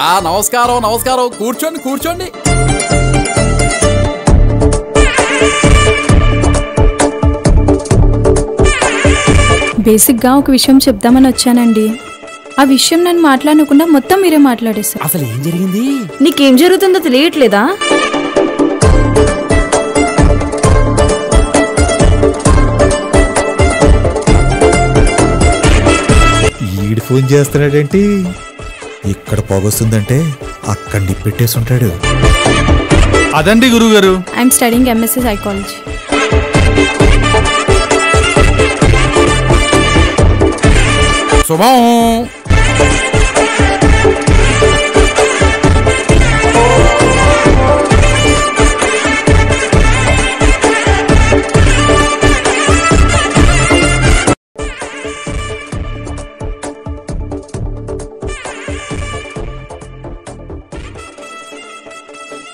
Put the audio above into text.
ఆ నమస్కారం నమస్కారం కూర్చోండి కూర్చోండి బేసిక్గా ఒక విషయం చెప్దామని వచ్చానండి ఆ విషయం నన్ను మాట్లాడకుండా మొత్తం మీరే మాట్లాడేశారు అసలు ఏం జరిగింది నీకేం జరుగుతుందో తెలియట్లేదా ఈడు ఫోన్ చేస్తున్నాడేంటి ఇక్కడ పొగొస్తుందంటే అక్కడ నిప్పెట్టేసి ఉంటాడు అదండి గురుగారు ఐఎమ్ స్టడింగ్ ఎంఎస్సీ సైకాలజీ శుభం